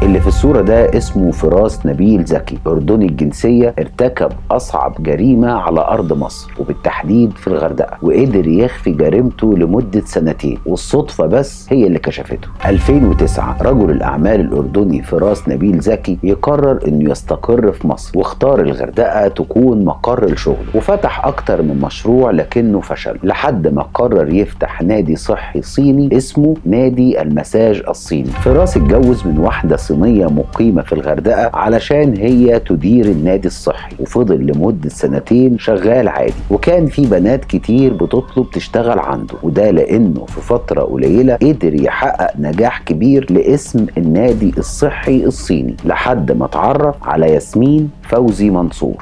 اللي في الصوره ده اسمه فراس نبيل زكي اردني الجنسيه ارتكب اصعب جريمه على ارض مصر وبالتحديد في الغردقه وقدر يخفي جريمته لمده سنتين والصدفه بس هي اللي كشفته 2009 رجل الاعمال الاردني فراس نبيل زكي يقرر انه يستقر في مصر واختار الغردقه تكون مقر لشغله وفتح اكتر من مشروع لكنه فشل لحد ما قرر يفتح نادي صحي صيني اسمه نادي المساج الصيني فراس اتجوز من واحده صينيه مقيمه في الغردقه علشان هي تدير النادي الصحي وفضل لمده سنتين شغال عادي وكان في بنات كتير بتطلب تشتغل عنده وده لانه في فتره قليله قدر يحقق نجاح كبير لاسم النادي الصحي الصيني لحد ما اتعرف على ياسمين فوزي منصور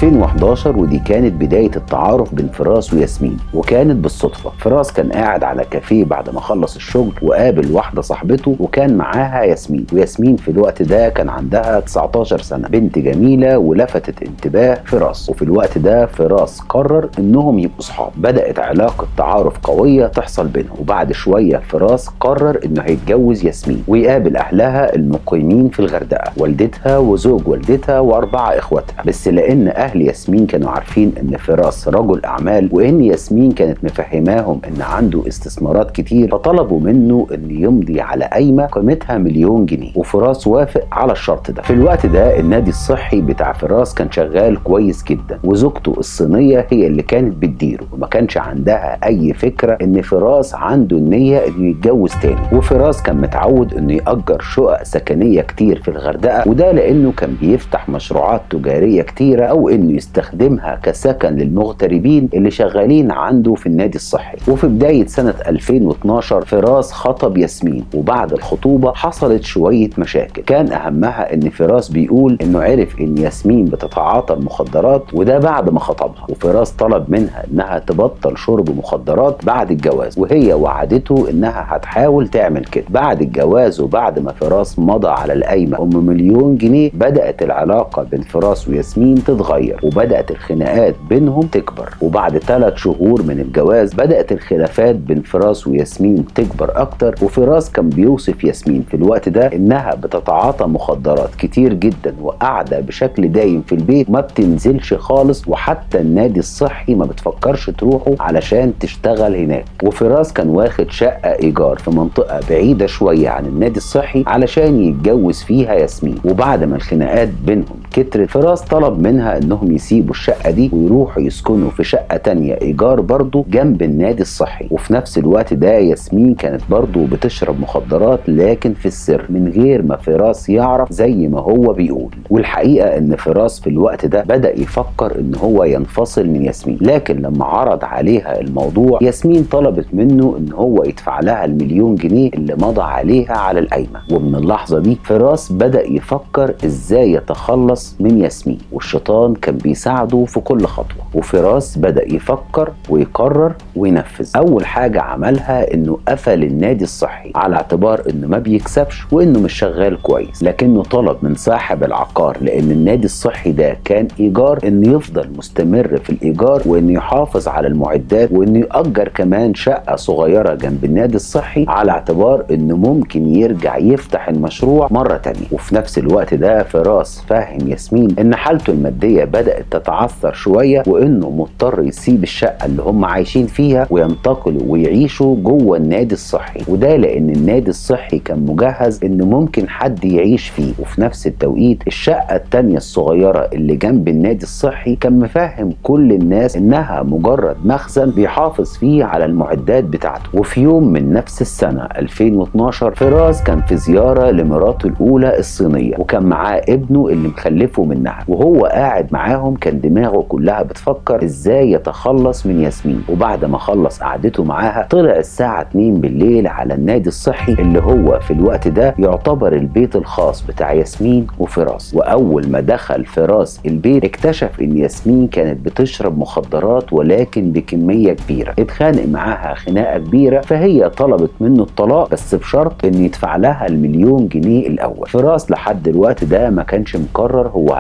2011 ودي كانت بداية التعارف بين فراس وياسمين وكانت بالصدفة فراس كان قاعد على كافيه بعد ما خلص الشغل وقابل واحدة صاحبته وكان معاها ياسمين وياسمين في الوقت ده كان عندها 19 سنة بنت جميلة ولفتت انتباه فراس وفي الوقت ده فراس قرر انهم يبقوا صحاب بدأت علاقة تعارف قوية تحصل بينهم وبعد شوية فراس قرر انه هيتجوز ياسمين ويقابل اهلها المقيمين في الغردقة والدتها وزوج والدتها واربعة اخواتها بس لان اهل ياسمين كانوا عارفين ان فراس رجل اعمال وان ياسمين كانت مفهماهم ان عنده استثمارات كتير فطلبوا منه ان يمضي على قايمه قيمتها مليون جنيه وفراس وافق على الشرط ده في الوقت ده النادي الصحي بتاع فراس كان شغال كويس جدا وزوجته الصينيه هي اللي كانت بتديره وما كانش عندها اي فكره ان فراس عنده النيه انه يتجوز تاني وفراس كان متعود انه يأجر شقق سكنيه كتير في الغردقه وده لانه كان بيفتح مشروعات تجاريه كتيره او انه يستخدمها كسكن للمغتربين اللي شغالين عنده في النادي الصحي وفي بدايه سنه 2012 فراس خطب ياسمين وبعد الخطوبه حصلت شويه مشاكل كان اهمها ان فراس بيقول انه عرف ان ياسمين بتتعاطى المخدرات وده بعد ما خطبها وفراس طلب منها انها تبطل شرب مخدرات بعد الجواز وهي وعدته انها هتحاول تعمل كده بعد الجواز وبعد ما فراس مضى على القايمه ام مليون جنيه بدات العلاقه بين فراس وياسمين تتغير وبدات الخناقات بينهم تكبر وبعد ثلاث شهور من الجواز بدات الخلافات بين فراس وياسمين تكبر اكتر وفراس كان بيوصف ياسمين في الوقت ده انها بتتعاطى مخدرات كتير جدا وقاعده بشكل دايم في البيت ما بتنزلش خالص وحتى النادي الصحي ما بتفكرش تروحه علشان تشتغل هناك وفراس كان واخد شقه ايجار في منطقه بعيده شويه عن النادي الصحي علشان يتجوز فيها ياسمين وبعد ما الخناقات بينهم كترت فراس طلب منها انهم يسيبوا الشقه دي ويروحوا يسكنوا في شقه تانية ايجار برضه جنب النادي الصحي وفي نفس الوقت ده ياسمين كانت برضه بتشرب مخدرات لكن في السر من غير ما فراس يعرف زي ما هو بيقول والحقيقه ان فراس في الوقت ده بدا يفكر ان هو ينفصل من ياسمين لكن لما عرض عليها الموضوع ياسمين طلبت منه ان هو يدفع لها المليون جنيه اللي مضى عليها على القايمه ومن اللحظه دي فراس بدا يفكر ازاي يتخلص من ياسمين والشيطان كان بيساعده في كل خطوه وفراس بدا يفكر ويقرر وينفذ اول حاجه عملها انه قفل النادي الصحي على اعتبار انه ما بيكسبش وانه مش شغال كويس لكنه طلب من صاحب العقار لان النادي الصحي ده كان ايجار انه يفضل مستمر في الايجار وانه يحافظ على المعدات وانه يأجر كمان شقه صغيره جنب النادي الصحي على اعتبار انه ممكن يرجع يفتح المشروع مره تانية وفي نفس الوقت ده فراس فاهم ياسمين ان حالته الماديه بدات تتعثر شويه وانه مضطر يسيب الشقه اللي هم عايشين فيها وينتقلوا ويعيشوا جوه النادي الصحي وده لان النادي الصحي كان مجهز ان ممكن حد يعيش فيه وفي نفس التوقيت الشقه التانية الصغيره اللي جنب النادي الصحي كان مفهم كل الناس انها مجرد مخزن بيحافظ فيه على المعدات بتاعته وفي يوم من نفس السنه 2012 فراس كان في زياره لمراته الاولى الصينيه وكان معاه ابنه اللي مخلفه منها وهو قاعد معاهم كان دماغه كلها بتفكر ازاي يتخلص من ياسمين وبعد ما خلص قعدته معاها طلع الساعه 2 بالليل على النادي الصحي اللي هو في الوقت ده يعتبر البيت الخاص بتاع ياسمين وفراس واول ما دخل فراس البيت اكتشف ان ياسمين كانت بتشرب مخدرات ولكن بكميه كبيره اتخانق معاها خناقه كبيره فهي طلبت منه الطلاق بس بشرط ان يدفع لها المليون جنيه الاول فراس لحد الوقت ده ما كانش مقرر هو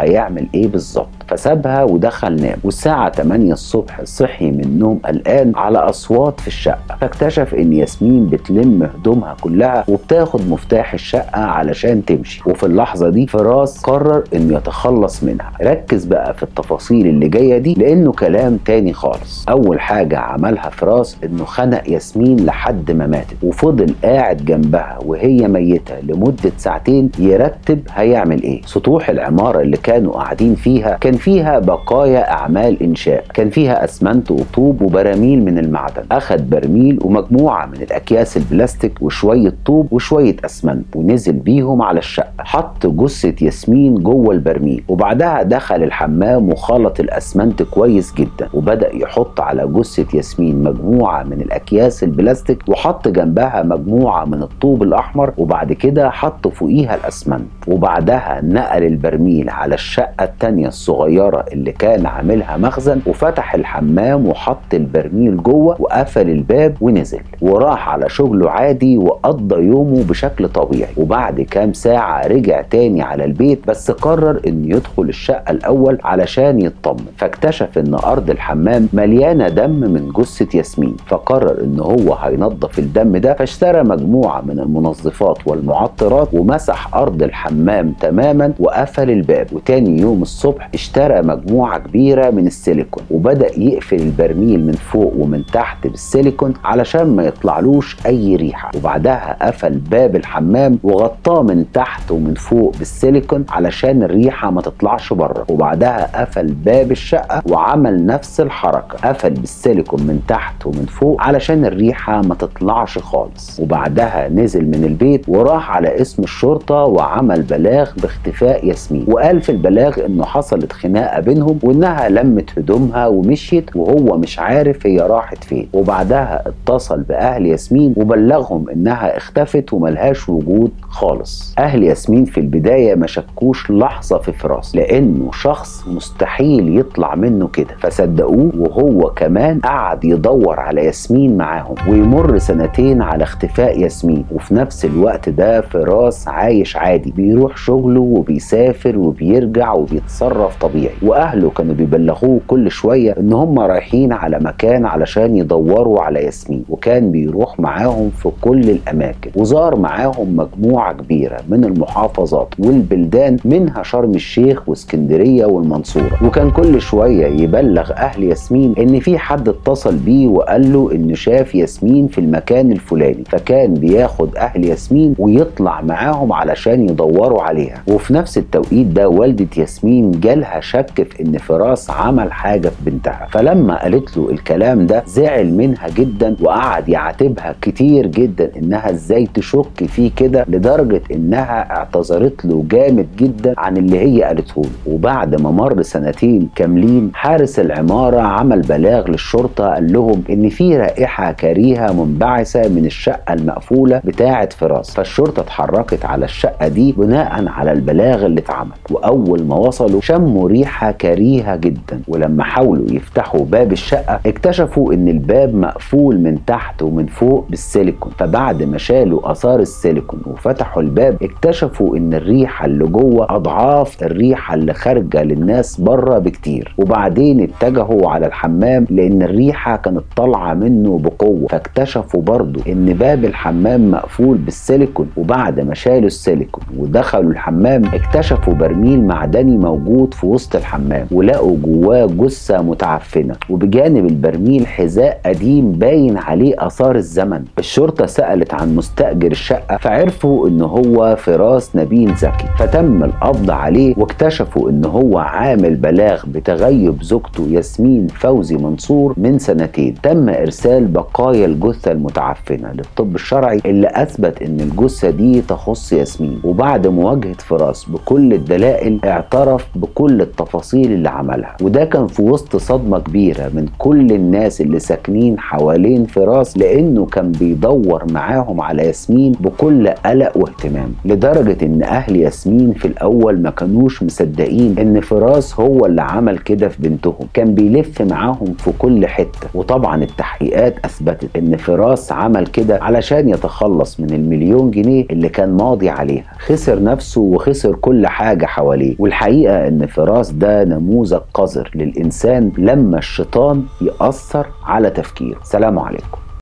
هيعمل ايه بالظبط فسابها ودخل نام والساعة 8 الصبح صحي من النوم قلقان على أصوات في الشقة فاكتشف إن ياسمين بتلم هدومها كلها وبتاخد مفتاح الشقة علشان تمشي وفي اللحظة دي فراس قرر إنه يتخلص منها ركز بقى في التفاصيل اللي جاية دي لأنه كلام تاني خالص أول حاجة عملها فراس إنه خنق ياسمين لحد ما ماتت وفضل قاعد جنبها وهي ميتة لمدة ساعتين يرتب هيعمل إيه سطوح العمارة اللي كانوا قاعدين فيها كان فيها بقايا أعمال إنشاء كان فيها أسمنت وطوب وبراميل من المعدن أخد برميل ومجموعة من الأكياس البلاستيك وشوية طوب وشوية أسمنت ونزل بيهم على الشقة حط جثة ياسمين جوه البرميل وبعدها دخل الحمام وخلط الأسمنت كويس جدا وبدأ يحط على جثة ياسمين مجموعة من الأكياس البلاستيك وحط جنبها مجموعة من الطوب الأحمر وبعد كده حط فوقيها الأسمنت وبعدها نقل البرميل على الشقة التانية الصغيرة اللي كان عاملها مخزن وفتح الحمام وحط البرميل جوه وقفل الباب ونزل وراح على شغله عادي وقضى يومه بشكل طبيعي وبعد كام ساعة رجع تاني على البيت بس قرر انه يدخل الشقة الاول علشان يطمن فاكتشف ان ارض الحمام مليانة دم من جثة ياسمين فقرر ان هو هينظف الدم ده فاشترى مجموعة من المنظفات والمعطرات ومسح ارض الحمام تماما وقفل الباب وتاني يوم الصبح اشترى مجموعة كبيرة من السيليكون وبدأ يقفل البرميل من فوق ومن تحت بالسيليكون علشان ما يطلعلوش اي ريحة وبعدها قفل باب الحمام وغطاه من تحت ومن فوق بالسيليكون علشان الريحة ما تطلعش بره وبعدها قفل باب الشقة وعمل نفس الحركة قفل بالسيليكون من تحت ومن فوق علشان الريحة ما تطلعش خالص وبعدها نزل من البيت وراح على اسم الشرطة وعمل بلاغ باختفاء ياسمين وقال في البلاغ انه حصلت خناقة بينهم وانها لمت هدومها ومشيت وهو مش عارف هي راحت فين وبعدها اتصل باهل ياسمين وبلغهم انها اختفت وملهاش وجود خالص اهل ياسمين في البداية ما شكوش لحظة في فراس لانه شخص مستحيل يطلع منه كده فصدقوه وهو كمان قعد يدور على ياسمين معاهم ويمر سنتين على اختفاء ياسمين وفي نفس الوقت ده فراس عايش عادي بيروح شغله وبيسافر وبيرجع وبيتصرف طبيعي واهله كانوا بيبلغوه كل شويه ان هم رايحين على مكان علشان يدوروا على ياسمين وكان بيروح معاهم في كل الاماكن وزار معاهم مجموعه كبيره من المحافظات والبلدان منها شرم الشيخ واسكندريه والمنصوره وكان كل شويه يبلغ اهل ياسمين ان في حد اتصل بيه وقال له انه شاف ياسمين في المكان الفلاني فكان بياخد اهل ياسمين ويطلع معاهم علشان يدوروا عليها وفي نفس التوقيت ده والدة ياسمين جالها شك في ان فراس عمل حاجة في بنتها فلما قالت له الكلام ده زعل منها جدا وقعد يعاتبها كتير جدا انها ازاي تشك فيه كده لدرجة انها اعتذرت له جامد جدا عن اللي هي قالته له وبعد ما مر سنتين كاملين حارس العمارة عمل بلاغ للشرطة قال لهم ان في رائحة كريهة منبعثة من الشقة المقفولة بتاعة فراس فالشرطة اتحركت على الشقة دي بناء على البلاغ اللي اتعمل واول ما وصلوا شموا ريحة كريهة جدا ولما حاولوا يفتحوا باب الشقة اكتشفوا ان الباب مقفول من تحت ومن فوق بالسيليكون فبعد ما شالوا اثار السيليكون وفتحوا الباب اكتشفوا ان الريحة اللي جوه اضعاف الريحة اللي خارجة للناس بره بكتير وبعدين اتجهوا على الحمام لان الريحة كانت طالعة منه بقوة فاكتشفوا برضو ان باب الحمام مقفول بالسيليكون وبعد ما شالوا السيليكون ودخلوا الحمام اكتشفوا برميل معدني موجود في وسط الحمام ولقوا جواه جثة متعفنة وبجانب البرميل حذاء قديم باين عليه اثار الزمن الشرطة سألت عن مستأجر الشقة فعرفوا ان هو فراس نبيل زكي فتم القبض عليه واكتشفوا ان هو عامل بلاغ بتغيب زوجته ياسمين فوزي منصور من سنتين تم ارسال بقايا الجثة المتعفنة للطب الشرعي اللي اثبت ان الجثة دي تخص ياسمين وبعد مواجهة فراس بكل الدلائل اعترف بكل التفاصيل اللي عملها وده كان في وسط صدمة كبيرة من كل الناس اللي ساكنين حوالين فراس لانه كان بيدور معاهم على ياسمين بكل قلق واهتمام لدرجة ان اهل ياسمين في الاول ما كانوش مصدقين ان فراس هو اللي عمل كده في بنتهم كان بيلف معاهم في كل حتة وطبعا التحقيقات اثبتت ان فراس عمل كده علشان يتخلص من المليون جنيه اللي كان ماضي عليها خسر نفسه وخسر كل حاجة حواليه عليه والحقيقة ان فراس ده نموذج قذر للإنسان لما الشيطان يأثر على تفكيره سلام عليكم